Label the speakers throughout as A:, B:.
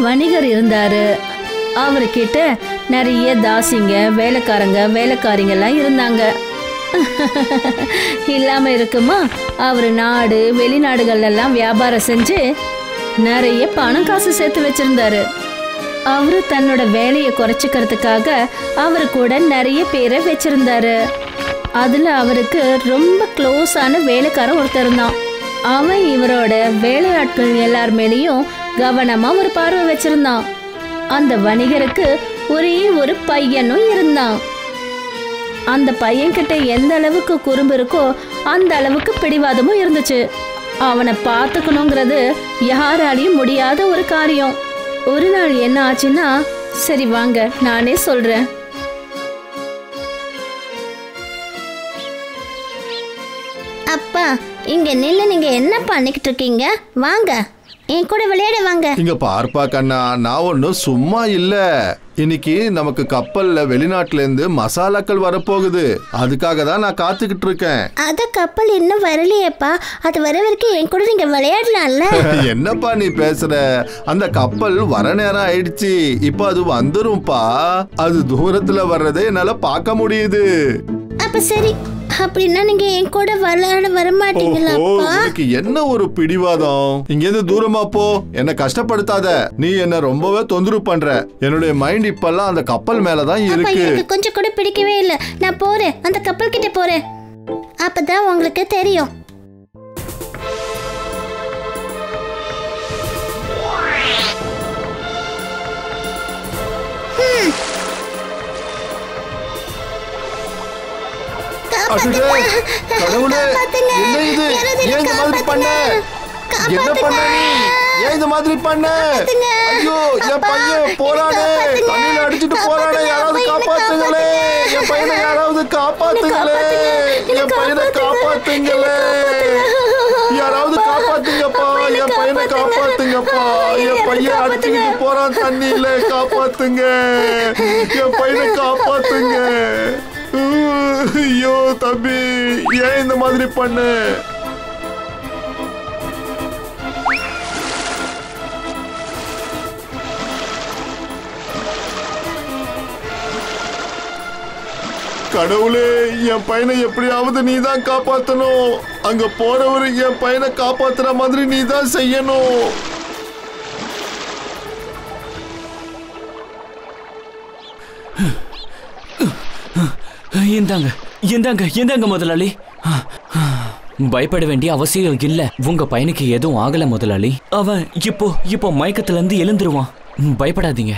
A: வணிகர் இருந்தாரு அவர்கிட்ட நிறைய தாசிங்க வேலைக்காரங்க வேலைக்காரிங்க எல்லாம் இருந்தாங்க இல்லாம இருக்குமா அவர் நாடு வெளிநாடுகள்ல எல்லாம் வியாபாரம் செஞ்சு நிறைய பணம் காசு சேர்த்து வச்சிருந்தாரு அவரு தன்னோட வேலையை குறைச்சிக்கிறதுக்காக அவரு கூட நிறைய பேரை வச்சிருந்தாரு அதுல அவருக்கு ரொம்ப க்ளோஸான வேலைக்காரன் ஒருத்தர் இருந்தான் அவன் இவரோட வேலையாட்கள் எல்லார் மேலேயும் கவனமா ஒரு பார்வை வச்சிருந்தான் அந்த வணிகருக்கு ஒரே ஒரு பையனும் இருந்தான் அந்த பையன்கிட்ட எந்த அளவுக்கு குறும்பு இருக்கோ அந்த அளவுக்கு பிடிவாதமும் இருந்துச்சு அவனை பார்த்துக்கணுங்கிறது யாராலையும் முடியாத ஒரு காரியம் ஒரு நாள் என்ன ஆச்சுன்னா சரி வாங்க நானே சொல்றேன்
B: அப்பா இங்க நில்லு நீங்க என்ன பண்ணிக்கிட்டு இருக்கீங்க வாங்க என் கூட விளையாட வாங்க
C: இங்க பார்ப்பா கண்ணா நான் ஒன்றும் சும்மா இல்ல இன்னைக்கு நமக்கு கப்பல்ல வெளிநாட்டுல இருந்து மசாலாக்கள் வரப்போகுது அதுக்காக தான் நான் காத்துக்கிட்டு இருக்கேன்
B: அத கப்பல் இன்னும் வரலையேப்பா அது வர வரைக்கும் என் கூட நீங்க விளையாடலாம்ல
C: என்னப்பா நீ பேசுற அந்த கப்பல் வர நேரம் ஆயிடுச்சு இப்போ அது வந்துரும்பா அது தூரத்துல வர்றதை என்னால பார்க்க முடியுது
B: அப்ப சரி அப்படின்னா நீங்க என் கூட விளையாட வர
C: ஓஹோ
B: மாட்டீங்களாப்பா
C: உனக்கு என்ன ஒரு பிடிவாதம் இங்கேருந்து தூரமா போ என்ன கஷ்டப்படுத்தாத நீ என்ன ரொம்பவே தொந்தரவு பண்ற என்னுடைய மைண்ட் இப்பெல்லாம் அந்த கப்பல் மேலதான்
B: அப்பா
C: இருக்கு
B: எனக்கு கொஞ்சம் கூட பிடிக்கவே இல்லை நான் போறேன் அந்த கப்பல் கிட்ட போறேன் அப்பதான் உங்களுக்கு தெரியும் ஹம்.
C: அடடே, கடவுளே,
B: காப்பாத்துங்க.
C: என்ன இது?
B: யாராவது
C: ஏன் இந்த மாதிரி பண்ண?
B: காப்பாத்துங்க.
C: என்ன பண்ண நீ ஏன் இந்த மாதிரி பண்ண
B: காப்பாத்துங்க.
C: ஐயோ என்
B: அப்பா,
C: பையன் போறானே
B: காப்பாத்துங்க.
C: தண்ணியில அடிச்சிட்டு போறானே
B: காப்பாத்துங்க.
C: யாராவது
B: அப்பா, என்னை
C: காப்பாத்துங்களே
B: காப்பாத்துங்க.
C: என் பையனை யாராவது காப்பாத்துங்களே
B: என்னை
C: என் பையனை
B: காப்பாத்துங்க.
C: காப்பாத்துங்களே யாராவது காப்பாத்துங்கப்பா என் பையனை காப்பாத்துங்கப்பா என் பையன் அடிச்சுக்கிட்டு போறான் தண்ணியில காப்பாத்துங்க என் பையனை காப்பாத்துங்க ஐயோ தம்பி ஏன் இந்த மாதிரி பண்ண கடவுளே என் பையனை எப்படியாவது நீ தான் காப்பாத்தணும் அங்க போறவரு என் பையனை காப்பாத்துற மாதிரி நீ தான் செய்யணும்
D: இந்தாங்க இந்தாங்க இந்தாங்க முதலாளி பயப்பட வேண்டிய அவசியம் இல்ல உங்க பையனுக்கு எதுவும் ஆகல முதலாளி அவன் இப்போ இப்போ மயக்கத்துல இருந்து எழுந்துருவான் பயப்படாதீங்க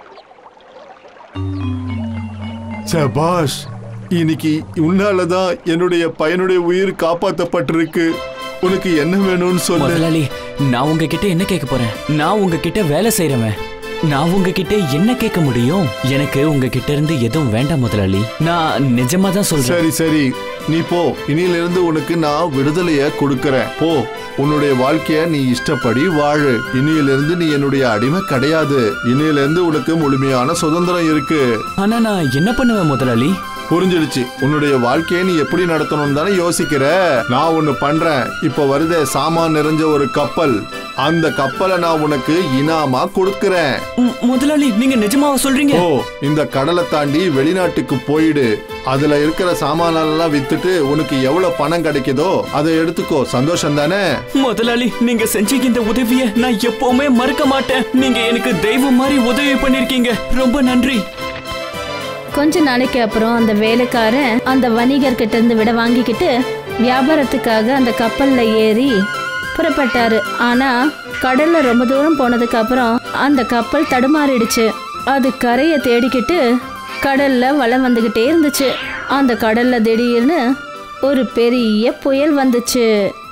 C: சபாஷ் இன்னைக்கு உன்னாலதான் என்னுடைய பையனுடைய உயிர் காப்பாத்தப்பட்டிருக்கு உனக்கு என்ன வேணும்னு சொல்லு
D: முதலாளி நான் உங்ககிட்ட என்ன கேட்க போறேன் நான் உங்ககிட்ட வேலை செய்யறவன் நான் உங்ககிட்ட என்ன கேட்க முடியும் எனக்கு உங்ககிட்ட இருந்து எதுவும் வேண்டாம் முதலாளி நான் நிஜமா தான் சொல்றேன்
C: சரி சரி நீ போ இனியிலிருந்து உனக்கு நான் விடுதலைய கொடுக்கறேன் போ உன்னுடைய வாழ்க்கைய நீ இஷ்டப்படி வாழு இனியிலிருந்து நீ என்னுடைய அடிமை கிடையாது இனியிலிருந்து உனக்கு முழுமையான சுதந்திரம் இருக்கு
D: ஆனா நான் என்ன பண்ணுவேன் முதலாளி
C: புரிஞ்சிடுச்சு உன்னுடைய வாழ்க்கையை நீ எப்படி நடத்தணும் தானே யோசிக்கிற நான் ஒண்ணு பண்றேன் இப்ப வருதே சாமான் நிறைஞ்ச ஒரு கப்பல் அந்த கப்பலை நான் உனக்கு இனாமா கொடுக்கறேன்
D: ம், முதலாளி நீங்க நிஜமாவா சொல்றீங்க
C: ஓ இந்த கடலை தாண்டி வெளிநாட்டுக்கு போயிடு அதுல இருக்கிற சாமானெல்லாம் வித்துட்டு உனக்கு எவ்வளவு பணம் கிடைக்குதோ அதை எடுத்துக்கோ சந்தோஷம் தானே
D: முதலாளி நீங்க செஞ்ச இந்த உதவிய நான் எப்பவுமே மறக்க மாட்டேன் நீங்க எனக்கு தெய்வம் மாதிரி உதவி பண்ணிருக்கீங்க ரொம்ப நன்றி
A: கொஞ்ச நாளைக்கு அப்புறம் அந்த வேலைக்காரன் அந்த வணிகர் கிட்ட இருந்து விட வாங்கிக்கிட்டு வியாபாரத்துக்காக அந்த கப்பல்ல ஏறி புறப்பட்டாரு ஆனா கடல்ல ரொம்ப தூரம் போனதுக்கு அப்புறம் அந்த கப்பல் தடுமாறிடுச்சு அது கரையை தேடிக்கிட்டு கடல்ல வலம் வந்துகிட்டே இருந்துச்சு அந்த கடல்ல திடீர்னு ஒரு பெரிய புயல் வந்துச்சு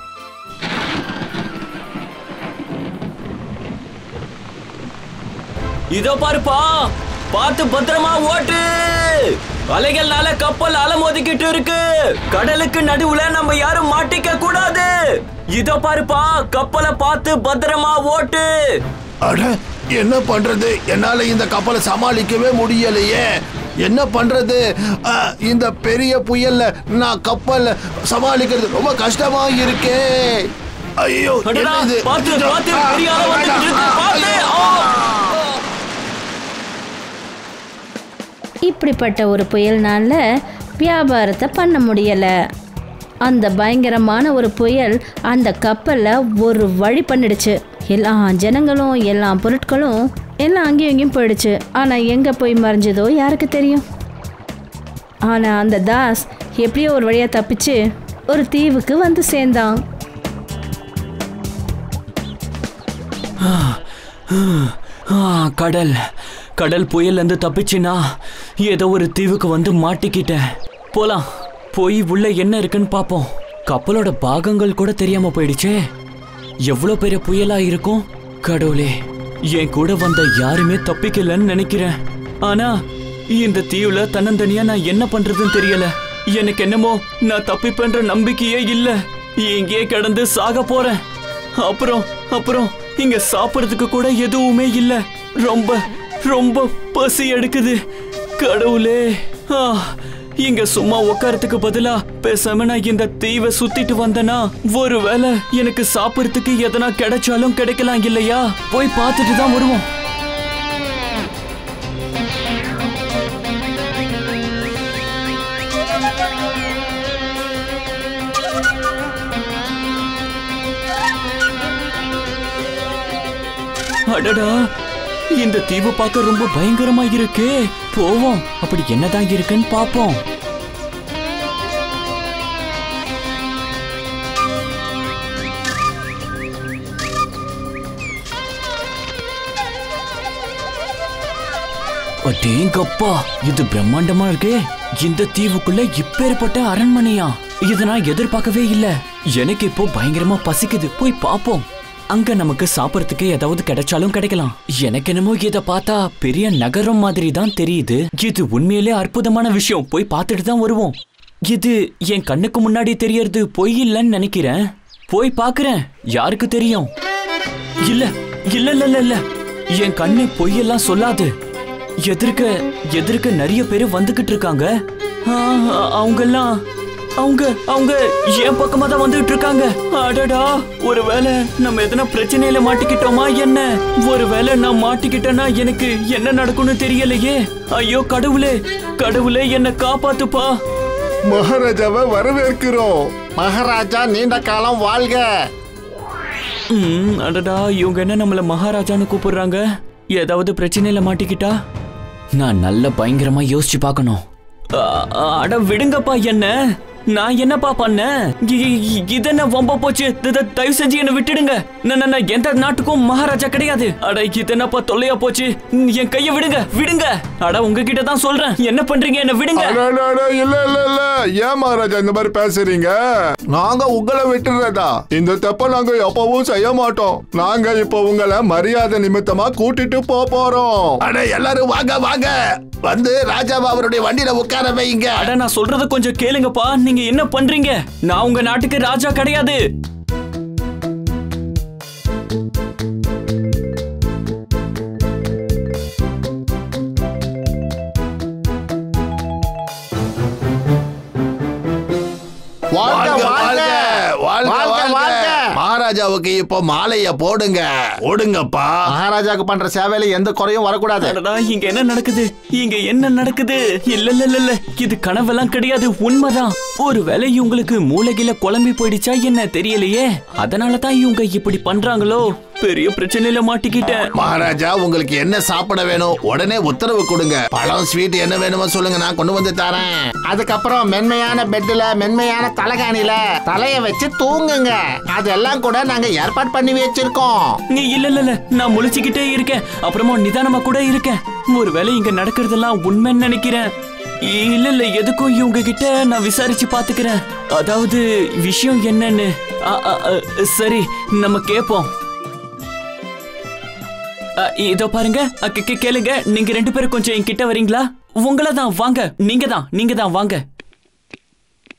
D: இதோ பாருப்பா பார்த்து பத்திரமா ஓட்டு அலைகள்னால கப்பல் அலமோதிக்கிட்டு இருக்கு கடலுக்கு நடுவுல நம்ம யாரும் மாட்டிக்க கூடாது இதோ பாருப்பா கப்பலை பார்த்து பத்திரமா ஓட்டு
C: அட என்ன பண்றது என்னால இந்த கப்பலை சமாளிக்கவே முடியலையே என்ன பண்றது அ, இந்த பெரிய புயல்ல நான் கப்பல் சமாளிக்கிறது ரொம்ப கஷ்டமா இருக்கே ஐயோ
D: அடடா,
C: என்ன இது?
D: பார்த்து,
C: இதோ,
D: பார்த்து,
C: ஆ,
D: பெரிய அலை வந்துட்டு இருக்கு,
C: வேண்டாம்.
D: பார்த்து,
C: ஐயோ,
D: ஆ.
A: இப்படிப்பட்ட ஒரு புயல்னால வியாபாரத்தை பண்ண முடியலை அந்த பயங்கரமான ஒரு புயல் அந்த கப்பலை ஒரு வழி பண்ணிடுச்சு எல்லா ஜனங்களும் எல்லா பொருட்களும் எல்லாம் அங்கேயும் இங்கேயும் போயிடுச்சு ஆனால் எங்கே போய் மறைஞ்சதோ யாருக்கு தெரியும் ஆனால் அந்த தாஸ் எப்படியோ ஒரு வழியாக தப்பிச்சு ஒரு தீவுக்கு வந்து சேர்ந்தான்
D: ஆ, கடல் கடல் புயல்ல இருந்து தப்பிச்சுனா ஏதோ ஒரு தீவுக்கு வந்து மாட்டிக்கிட்டேன் போலாம் போய் உள்ள என்ன இருக்குன்னு பாப்போம் கப்பலோட பாகங்கள் கூட தெரியாம போயிடுச்சே எவ்வளவு பெரிய புயலா இருக்கும் கடவுளே என் கூட வந்த யாருமே தப்பிக்கலன்னு நினைக்கிறேன் ஆனா இந்த தீவுல தன்னந்தனியா நான் என்ன பண்றதுன்னு தெரியல எனக்கு என்னமோ நான் தப்பிப்பேன்ற நம்பிக்கையே இல்ல இங்கேயே கிடந்து சாக போறேன் அப்புறம் அப்புறம் இங்க சாப்பிடுறதுக்கு கூட எதுவுமே இல்ல ரொம்ப ரொம்ப பசி எடுக்குது கடவுளே ஆ, இங்க சும்மா உட்காரத்துக்கு பதிலா பேசாம நான் இந்த தீவை சுத்திட்டு வந்தனா ஒருவேளை எனக்கு சாப்பிடுறதுக்கு எதனா கிடைச்சாலும் கிடைக்கலாம் இல்லையா போய் பார்த்துட்டு தான் வருவோம் அடடா இந்த தீவு பார்க்க ரொம்ப பயங்கரமா இருக்கே போவோம் அப்படி என்னதான் இருக்குன்னு பாப்போம் அடேங்கப்பா இது பிரம்மாண்டமா இருக்கே இந்த தீவுக்குள்ள இப்பேற்பட்ட அரண்மனையா இத நான் எதிர்பார்க்கவே இல்ல எனக்கு இப்போ பயங்கரமா பசிக்குது போய் பாப்போம் அங்க நமக்கு சாப்பிடறதுக்கு ஏதாவது கிடைச்சாலும் கிடைக்கலாம் எனக்கு என்னமோ இத பார்த்தா பெரிய நகரம் மாதிரி தான் தெரியுது இது உண்மையிலே அற்புதமான விஷயம் போய் பார்த்துட்டு தான் வருவோம் இது என் கண்ணுக்கு முன்னாடி தெரியறது பொய் இல்லைன்னு நினைக்கிறேன் போய் பார்க்கறேன் யாருக்கு தெரியும் இல்ல இல்ல இல்ல இல்ல இல்ல என் கண்ணு பொய்யெல்லாம் சொல்லாது எதிர்க்க எதிர்க்க நிறைய பேர் வந்துகிட்டு இருக்காங்க அவங்க எல்லாம் அவங்க அவங்க என் பக்கமா தான் வந்துகிட்டு இருக்காங்க அடடா ஒருவேளை நம்ம எதனா பிரச்சனையில மாட்டிக்கிட்டோமா என்ன ஒருவேளை நான் மாட்டிக்கிட்டேன்னா எனக்கு என்ன நடக்கும்னு தெரியலையே ஐயோ கடவுளே கடவுளே என்ன காப்பாத்துப்பா
C: மகாராஜாவை வரவேற்கிறோம்
E: மகாராஜா நீண்ட காலம் வாழ்க
D: ம், அடடா இவங்க என்ன நம்மள மகாராஜான்னு கூப்பிடுறாங்க ஏதாவது பிரச்சனையில மாட்டிக்கிட்டா நான் நல்ல பயங்கரமா யோசிச்சு பார்க்கணும் அ- அட விடுங்கப்பா என்ன நான் என்னப்பா பண்ணேன் இ- இ- இது என்ன வம்ப போச்சு த- த- தயவு செஞ்சு என்ன விட்டுடுங்க நான் நான் நான் எந்த நாட்டுக்கும் மகாராஜா கிடையாது அட இது என்னப்பா தொல்லையா போச்சு ம், என் கைய விடுங்க விடுங்க அட உங்ககிட்ட தான் சொல்றேன் என்ன பண்றீங்க என்ன விடுங்க
C: அடடட, இல்ல இல்ல இல்ல ஏன் மகாராஜா இந்த மாதிரி பேசுறீங்க நாங்க உங்களை விட்டுறதா இந்த தப்ப நாங்க எப்பவும் செய்ய மாட்டோம் நாங்க இப்ப உங்களை மரியாதை நிமித்தமா கூட்டிட்டு போப் போறோம்
E: அட எல்லாரும் வாங்க வாங்க வந்து ராஜாவை அவருடைய வண்டியில உட்கார வைங்க
D: அட நான் சொல்றத கொஞ்சம் கேளுங்கப்பா நீங்க என்ன பண்றீங்க நான் உங்க நாட்டுக்கு ராஜா கிடையாது
E: வாழ்க வாழ்க
C: வாழ்க,
E: வாழ்க வாழ்க
C: மகாராஜாவுக்கு இப்போ மாலைய போடுங்க
E: ஓடுங்கப்பா மகாராஜாக்கு பண்ற சேவையில எந்த குறையும் வரக்கூடாது
D: அடடா இங்க என்ன நடக்குது இங்க என்ன நடக்குது இல்ல இல்ல இல்ல இல்ல இது கனவெல்லாம் கிடையாது உண்மைதான் ஒருவேளை இவங்களுக்கு மூளைகில குழம்பி போயிடுச்சா என்ன தெரியலையே அதனால தான் இவங்க இப்படி பண்றாங்களோ பெரிய பிரச்சனையில மாட்டிக்கிட்டேன்
E: மகாராஜா உங்களுக்கு என்ன சாப்பிட வேணும் உடனே உத்தரவு கொடுங்க பழம் ஸ்வீட் என்ன வேணுமோ சொல்லுங்க நான் கொண்டு வந்து தரேன் அதுக்கப்புறம் மென்மையான பெட்ல மென்மையான தலகாணில தலைய வச்சு தூங்குங்க அதெல்லாம் கூட நாங்க ஏற்பாடு பண்ணி வச்சிருக்கோம்
D: நீ இல்ல இல்ல இல்ல நான் முழிச்சுக்கிட்டே இருக்கேன் அப்புறமா நிதானமா கூட இருக்கேன் ஒருவேளை இங்க நடக்கிறதெல்லாம் உண்மைன்னு நினைக்கிறேன் இல்ல இல்ல எதுக்கும் இவங்க கிட்ட நான் விசாரிச்சு பாத்துக்கிறேன் அதாவது விஷயம் என்னன்னு அ, அ, அ, சரி நம்ம கேப்போம் அ, இதோ பாருங்க அ, கே- கே- கேளுங்க நீங்க ரெண்டு பேரும் கொஞ்சம் என்கிட்ட வரீங்களா உங்கள தான் வாங்க நீங்க தான் நீங்க தான் வாங்க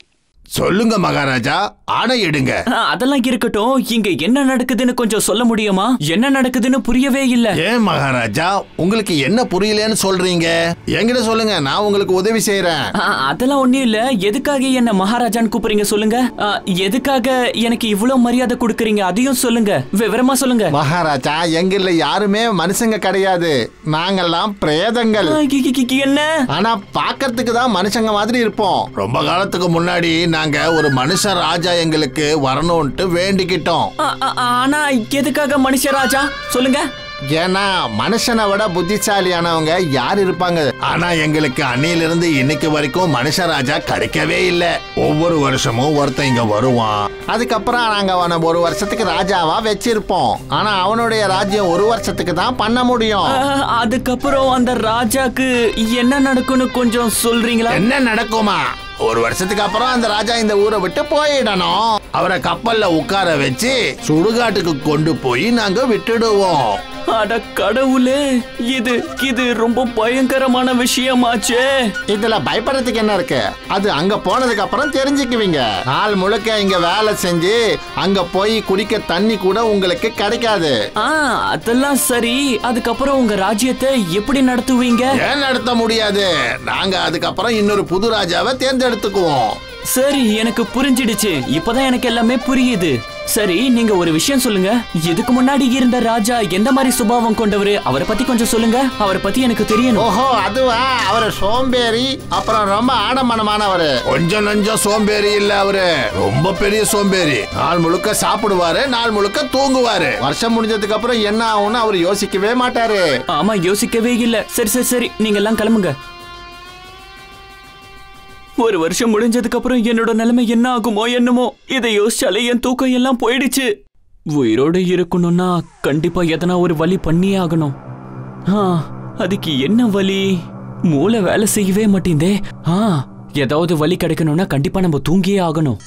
E: சொல்லுங்க மகாராஜா ஆணையிடுங்க
D: ஆ, அதெல்லாம் இருக்கட்டும் இங்க என்ன நடக்குதுன்னு கொஞ்சம் சொல்ல முடியுமா என்ன நடக்குதுன்னு புரியவே இல்ல
E: ஏன் மகாராஜா உங்களுக்கு என்ன புரியலன்னு சொல்றீங்க என்கிட்ட சொல்லுங்க நான் உங்களுக்கு உதவி செய்யறேன்
D: ஆ, அதெல்லாம் ஒண்ணும் இல்ல எதுக்காக என்ன மகாராஜான்னு கூப்பிடுறீங்க சொல்லுங்க ஆ, எதுக்காக எனக்கு இவ்வளவு மரியாதை கொடுக்கறீங்க அதையும் சொல்லுங்க விவரமா சொல்லுங்க
E: மகாராஜா எங்கள்ல யாருமே மனுஷங்க கிடையாது நாங்கெல்லாம் பிரேதங்கள்
D: ஆ, கி- கி- கி- என்ன
E: ஆனா பாக்கிறதுக்கு தான் மனுஷங்க மாதிரி இருப்போம் ரொம்ப காலத்துக்கு முன்னாடி நாங்க ஒரு மனுஷ ராஜா எங்களுக்கு வரணும்ட்டு வேண்டிக்கிட்டோம்
D: ஆ, ஆ, ஆனா எதுக்காக மனுஷராஜா சொல்லுங்க
E: ஏன்னா மனுஷனை விட புத்திசாலியானவங்க யார் இருப்பாங்க ஆனா எங்களுக்கு அன்னையிலிருந்து இன்னைக்கு வரைக்கும் மனுஷ ராஜா கிடைக்கவே இல்ல ஒவ்வொரு வருஷமும் ஒருத்தன் இங்க வருவான் அதுக்கப்புறம் நாங்க அவனை ஒரு வருஷத்துக்கு ராஜாவா வச்சிருப்போம் ஆனா அவனுடைய ராஜ்யம் ஒரு வருஷத்துக்கு தான் பண்ண முடியும்
D: ஆ, அதுக்கப்புறம் அந்த ராஜாக்கு என்ன நடக்கும்னு கொஞ்சம் சொல்றீங்களா
E: என்ன நடக்குமா ஒரு வருஷத்துக்கு அப்புறம் அந்த ராஜா இந்த ஊரை விட்டு போயிடணும் அவரை கப்பல்ல உட்கார வச்சு சுடுகாட்டுக்கு கொண்டு போய் நாங்க விட்டுடுவோம்
D: அட கடவுளே இது இது ரொம்ப பயங்கரமான விஷயமாச்சே
E: இதுல பயப்படுறதுக்கு என்ன இருக்கு அது அங்க போனதுக்கு அப்புறம் தெரிஞ்சுக்குவீங்க நாள் முழுக்க இங்க வேலை செஞ்சு அங்க போய் குடிக்க தண்ணி கூட உங்களுக்கு கிடைக்காது
D: ஆ அதெல்லாம் சரி அதுக்கப்புறம் உங்க ராஜ்யத்தை எப்படி நடத்துவீங்க
E: ஏன் நடத்த முடியாது நாங்க அதுக்கப்புறம் இன்னொரு புது ராஜாவை தேர்ந்தெடுத்துக்குவோம்
D: சரி எனக்கு புரிஞ்சிடுச்சு இப்பதான் எனக்கு எல்லாமே புரியுது சரி நீங்க ஒரு விஷயம் சொல்லுங்க இதுக்கு முன்னாடி இருந்த ராஜா எந்த மாதிரி சுபாவம் கொண்டவரு அவரை பத்தி கொஞ்சம் சொல்லுங்க அவரை பத்தி எனக்கு தெரியணும்
E: ஓஹோ அதுவா அவர் சோம்பேறி அப்புறம் ரொம்ப ஆடம்பரமானவர் கொஞ்சம் நஞ்சம் சோம்பேறி இல்ல அவரு ரொம்ப பெரிய சோம்பேறி நாள் முழுக்க சாப்பிடுவாரு நாள் முழுக்க தூங்குவாரு வருஷம் முடிஞ்சதுக்கு அப்புறம் என்ன ஆகும்னு அவர் யோசிக்கவே மாட்டாரு
D: ஆமா யோசிக்கவே இல்ல சரி சரி சரி நீங்க எல்லாம் கிளம்புங்க ஒரு வருஷம் முடிஞ்சதுக்கு அப்புறம் என்னோட நிலைமை என்ன ஆகுமோ என்னமோ இதை யோசிச்சாலே என் தூக்கம் எல்லாம் போயிடுச்சு உயிரோட இருக்கணும்னா கண்டிப்பா எதனா ஒரு வழி பண்ணியே ஆகணும் ஆ அதுக்கு என்ன வழி மூளை வேலை செய்யவே மாட்டேந்தே ஆ ஏதாவது வழி கிடைக்கணும்னா கண்டிப்பா நம்ம தூங்கியே ஆகணும்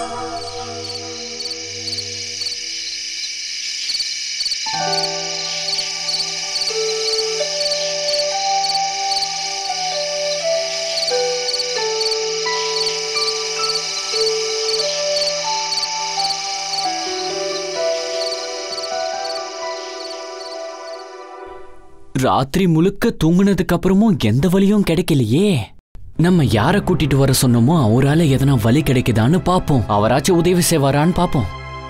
D: ராத்திரி முழுக்க தூங்குனதுக்கு அப்புறமும் எந்த வழியும் கிடைக்கலையே நம்ம யார கூட்டிட்டு வர சொன்னோமோ அவரால எதனா வழி கிடைக்குதான்னு பாப்போம் அவராச்சும் உதவி செய்வாரான்னு பாப்போம்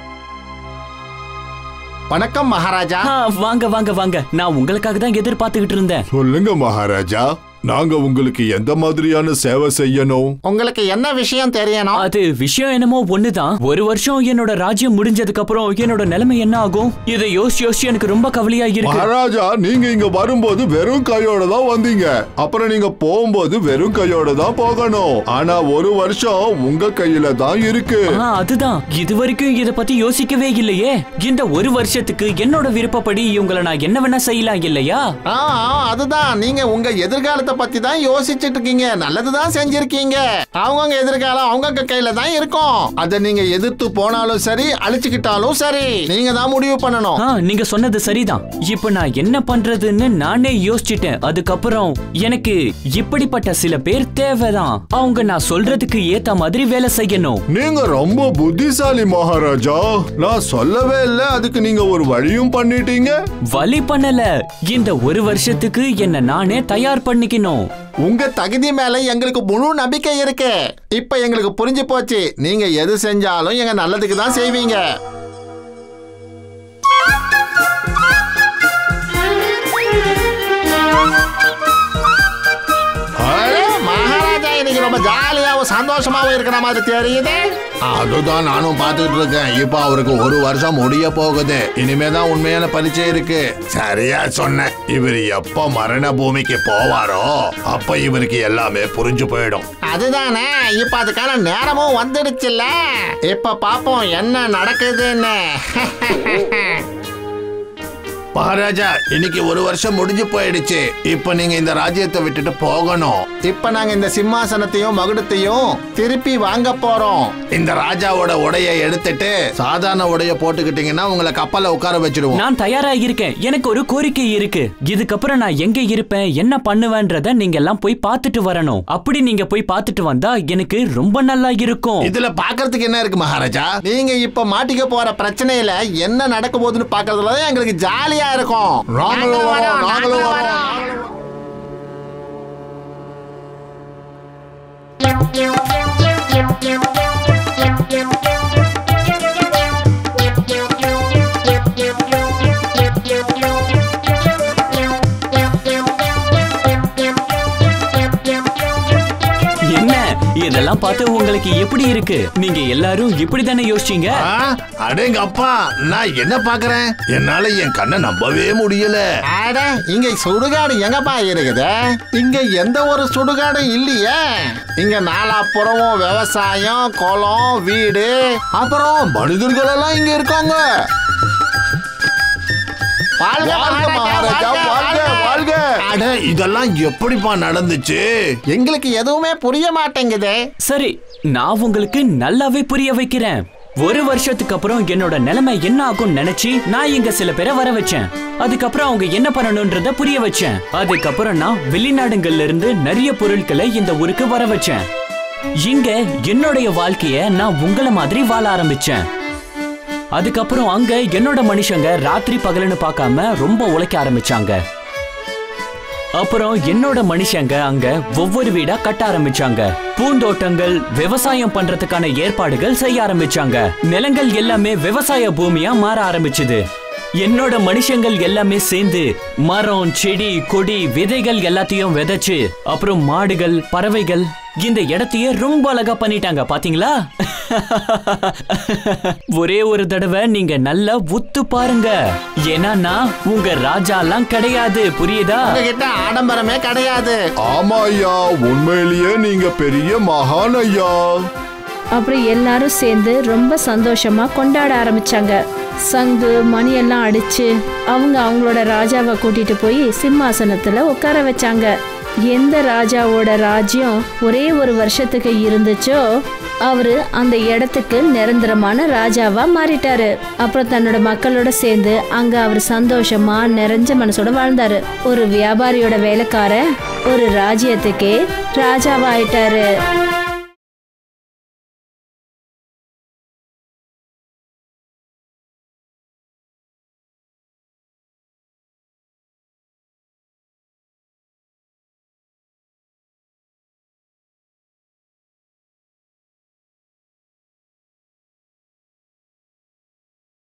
E: வணக்கம் மகாராஜா
D: ஆ, வாங்க வாங்க வாங்க நான் உங்களுக்காக தான் எதிர்பார்த்துக்கிட்டு இருந்தேன்
C: சொல்லுங்க மகாராஜா நாங்க உங்களுக்கு எந்த மாதிரியான சேவை செய்யணும்
E: உங்களுக்கு என்ன விஷயம் தெரியணும்
D: அது விஷயம் என்னமோ ஒண்ணுதான் ஒரு வருஷம் என்னோட ராஜ்யம் முடிஞ்சதுக்கு அப்புறம் என்னோட நிலைமை என்ன ஆகும் இதை யோசிச்சு யோசிச்சு எனக்கு ரொம்ப கவலையா இருக்கு
C: மகாராஜா நீங்க இங்க வரும்போது வெறும் கையோட தான் வந்தீங்க அப்புறம் நீங்க போகும்போது வெறும் கையோட தான் போகணும் ஆனா ஒரு வருஷம் உங்க கையில தான் இருக்கு
D: ஆ, அதுதான் இது வரைக்கும் இத பத்தி யோசிக்கவே இல்லையே இந்த ஒரு வருஷத்துக்கு என்னோட விருப்பப்படி இவங்கள நான் என்ன வேணா செய்யலாம் இல்லையா
E: ஆ ஆ, அதுதான் நீங்க உங்க எதிர்காலத்தை பத்தி தான் யோசிச்சுட்டு இருக்கீங்க நல்லதுதான் செஞ்சிருக்கீங்க அவங்கவுங்க எதிர்காலம் அவங்க கையில தான் இருக்கும் அதை நீங்க எதிர்த்து போனாலும் சரி அழிச்சுக்கிட்டாலும் சரி நீங்க தான் முடிவு பண்ணணும்
D: ஆ நீங்க சொன்னது சரிதான் இப்ப நான் என்ன பண்றதுன்னு நானே யோசிச்சிட்டேன் அதுக்கப்புறம் எனக்கு இப்படிப்பட்ட சில பேர் தேவைதான் அவங்க நான் சொல்றதுக்கு ஏத்த மாதிரி வேலை செய்யணும்
C: நீங்க ரொம்ப புத்திசாலி மகாராஜா நான் சொல்லவே இல்ல அதுக்கு நீங்க ஒரு வழியும் பண்ணிட்டீங்க
D: வழி பண்ணல இந்த ஒரு வருஷத்துக்கு என்ன நானே தயார் பண்ணிக்கணும்
E: உங்க தகுதி மேல எங்களுக்கு முழு நம்பிக்கை இருக்கு இப்ப எங்களுக்கு புரிஞ்சு போச்சு நீங்க எது செஞ்சாலும் எங்க நல்லதுக்கு தான் செய்வீங்க அடே, மகாராஜா இன்னைக்கு ரொம்ப ஜாலியாவும் சந்தோஷமாவும் இருக்கிற மாதிரி தெரியுது அதுதான் நானும் பார்த்துட்டு இருக்கேன் இப்போ அவருக்கு ஒரு வருஷம் முடிய போகுது இனிமே தான் உண்மையான பரீட்சை இருக்கு சரியா சொன்ன இவர் எப்ப மரண பூமிக்கு போவாரோ அப்ப இவருக்கு எல்லாமே புரிஞ்சு போயிடும் அதுதானே இப்ப அதுக்கான நேரமும் வந்துடுச்சுல்ல இப்ப பாப்போம் என்ன நடக்குதுன்னு மகாராஜா இன்னைக்கு ஒரு வருஷம் முடிஞ்சு போயிடுச்சு இப்ப நீங்க இந்த ராஜ்யத்தை விட்டுட்டு போகணும் இப்ப நாங்க இந்த சிம்மாசனத்தையும் மகுடத்தையும் திருப்பி வாங்க போறோம் இந்த ராஜாவோட உடைய எடுத்துட்டு சாதாரண உடைய போட்டுக்கிட்டீங்கன்னா உங்களை கப்பல்ல உட்கார வச்சிடுவோம்
D: நான் தயாரா இருக்கேன் எனக்கு ஒரு கோரிக்கை இருக்கு இதுக்கப்புறம் நான் எங்க இருப்பேன் என்ன பண்ணுவேன்றத நீங்க எல்லாம் போய் பார்த்துட்டு வரணும் அப்படி நீங்க போய் பார்த்துட்டு வந்தா எனக்கு ரொம்ப நல்லா இருக்கும்
E: இதுல பாக்குறதுக்கு என்ன இருக்கு மகாராஜா நீங்க இப்ப மாட்டிக்க போற பிரச்சனையில என்ன நடக்க போகுதுன்னு பாக்குறதுல தான் எங்களுக்கு ஜாலியா இருக்கும்
C: நாங்களும் வரோம் நாங்களும் வரோம்
D: என்ன இதெல்லாம் பார்த்து உங்களுக்கு எப்படி இருக்கு நீங்க எல்லாரும் இப்படி தானே யோசிச்சீங்க
E: ஆ, அடேங்க அப்பா நான் என்ன பாக்குறேன் என்னால என் கண்ணை நம்பவே முடியல அட இங்க சுடுகாடு எங்கப்பா இருக்குது இங்க எந்த ஒரு சுடுகாடும் இல்லையே இங்க நாலாப்புறமும் விவசாயம் குளம் வீடு அப்புறம் மனிதர்கள் எல்லாம் இங்க இருக்காங்க வாழ்க,
C: வாழ்க மகாராஜா வாழ்க வாழ்க
E: அட இதெல்லாம் எப்படிப்பா நடந்துச்சு எங்களுக்கு எதுவுமே புரிய மாட்டேங்குதே
D: சரி நான் உங்களுக்கு நல்லாவே புரிய வைக்கிறேன் ஒரு வருஷத்துக்கு அப்புறம் என்னோட நிலைமை என்ன ஆகும் நினைச்சு நான் இங்க சில பேரை வர வச்சேன் அதுக்கப்புறம் அவங்க என்ன பண்ணணும்ன்றத புரிய வச்சேன் அதுக்கப்புறம் நான் வெளிநாடுகள்ல இருந்து நிறைய பொருட்களை இந்த ஊருக்கு வர வச்சேன் இங்க என்னுடைய வாழ்க்கைய நான் உங்கள மாதிரி வாழ ஆரம்பிச்சேன் அதுக்கப்புறம் அங்க என்னோட மனுஷங்க ராத்திரி பகல்னு பார்க்காம ரொம்ப உழைக்க ஆரம்பிச்சாங்க அப்புறம் என்னோட மனுஷங்க அங்க ஒவ்வொரு வீடா கட்ட ஆரம்பிச்சாங்க பூந்தோட்டங்கள் விவசாயம் பண்றதுக்கான ஏற்பாடுகள் செய்ய ஆரம்பிச்சாங்க நிலங்கள் எல்லாமே விவசாய பூமியா மாற ஆரம்பிச்சுது என்னோட மனுஷங்கள் எல்லாமே சேர்ந்து மரம் செடி கொடி விதைகள் எல்லாத்தையும் விதைச்சு அப்புறம் மாடுகள் பறவைகள் இந்த இடத்தையே ரொம்ப அழகா பண்ணிட்டாங்க பாத்தீங்களா ஒரே ஒரு தடவை நீங்க நல்லா உத்து பாருங்க ஏன்னா நான் உங்க ராஜாலாம் கிடையாது புரியுதா
E: உங்ககிட்ட ஆடம்பரமே கிடையாது
C: ஆமா ஐயா உண்மையிலேயே நீங்க பெரிய மகான் ஐயா
A: அப்புறம் எல்லாரும் சேர்ந்து ரொம்ப சந்தோஷமா கொண்டாட ஆரம்பிச்சாங்க சங்கு மணி எல்லாம் அடிச்சு அவங்க அவங்களோட ராஜாவை கூட்டிட்டு போய் சிம்மாசனத்துல உட்கார வச்சாங்க எந்த ராஜாவோட ராஜ்யம் ஒரே ஒரு வருஷத்துக்கு இருந்துச்சோ அவரு அந்த இடத்துக்கு நிரந்தரமான ராஜாவா மாறிட்டாரு அப்புறம் தன்னோட மக்களோட சேர்ந்து அங்க அவர் சந்தோஷமா நிறைஞ்ச மனசோட வாழ்ந்தாரு ஒரு வியாபாரியோட வேலைக்காரன் ஒரு ராஜ்யத்துக்கே ராஜாவா ஆயிட்டாரு